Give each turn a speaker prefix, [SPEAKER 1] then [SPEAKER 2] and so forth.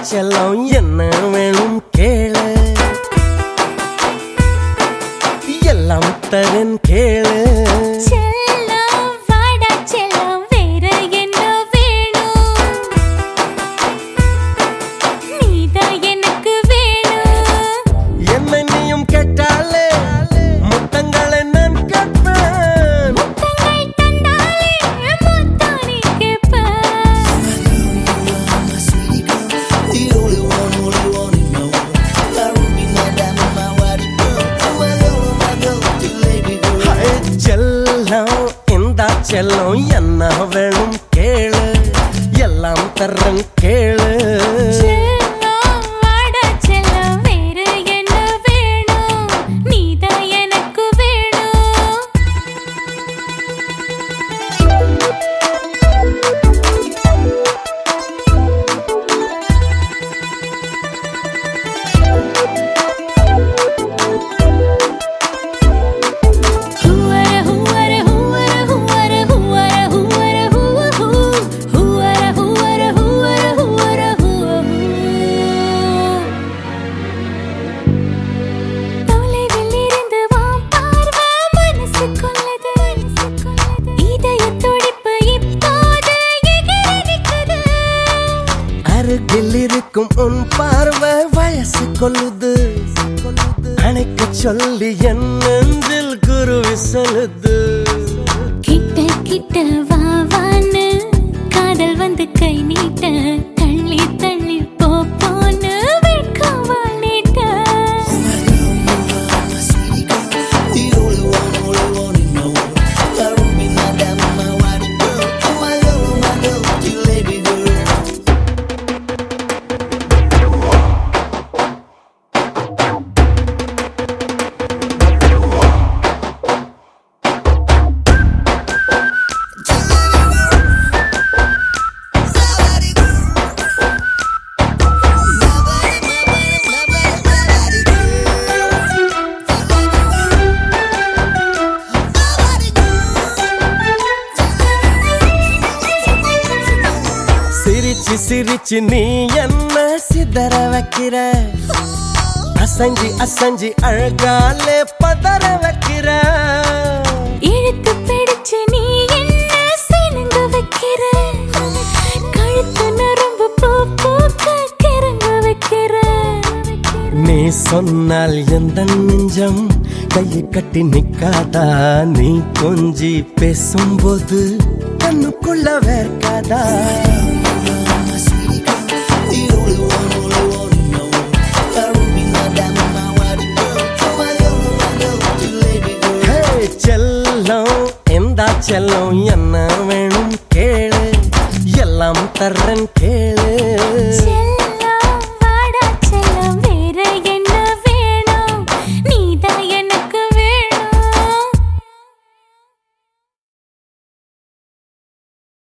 [SPEAKER 1] செல்லம் என்ன வேணும் கேளு எல்லாம் தரன் கேளு
[SPEAKER 2] செல்லம் வாடா செல்லம் வேற என்ன வேணும் நீதான் எனக்கு வேணும்
[SPEAKER 1] என்ன நீயும் கேட்டாலே முத்தங்களை நான் கேட்பேன்
[SPEAKER 2] முத்தங்கள் தந்தாலே முத்தானே கேட்பேன்
[SPEAKER 3] The only one, only one you know. My ruby, my diamond, my white pearl. My girl, my girl, the lady girl.
[SPEAKER 1] Hi, செல்லம் இந்த செல்லம் என்ன வேணும் கேளு எல்லாம் தரன் கேளு
[SPEAKER 2] செல்லம் வாடா செல்லம் வேற என்ன வேணும் நீதான் எனக்கு வேணும் ஹூவர ஹூவர ஹூவர ஹூவர ஹூவர ஹூவர ஹூவ ஹூ ஹூவர ஹூவர ஹூவர ஹூவர ஹூவ தொலைவில் இருந்து வா பார்வை மனசு கொள்ளது இதய துடிப்பு இப்போது எகிரிக்குது
[SPEAKER 1] அருகில் இருக்கும் உன் பார்வை வயசு கொள்ளுது அணைக்க சொல்லி என் நெஞ்சில் குருவி சொல்லுது
[SPEAKER 2] கிட்ட கிட்ட வா வான்னு காதல் வந்து கை நீட்ட தள்ளி தள்ளி போ போன்னு வெட்கவாள் நீட்ட
[SPEAKER 3] My sweetie girl. The only one, only one you know. My ruby, my diamond, my white pearl. My girl, my girl, the lady girl.
[SPEAKER 1] சிரிச்சு சிரிச்சு நீ என்ன சிதற வைக்கிற அசஞ்சி அசஞ்சி அழகாலே பதற வைக்கிற
[SPEAKER 2] இழுத்து பிடிச்சு நீ என்ன சினுங்க வைக்கிற கழுத்து நரம்பு பூ பூக்க கிறங்க வைக்கிற
[SPEAKER 1] நீ சொன்னால் எந்த நெஞ்சம் கையை கட்டி நிக்காதா நீ கொஞ்சி பேசும்போது கண்ணுக்குள்ள வேர்க்காதா
[SPEAKER 3] My sweetie girl. The only one, only one you know. My ruby, my diamond, my white pearl. My girl, my girl, the lady girl.
[SPEAKER 1] ஹே, செல்லம் எந்த செல்லம் என்ன வேணும் கேளு எல்லாம் தர்றன் கேளு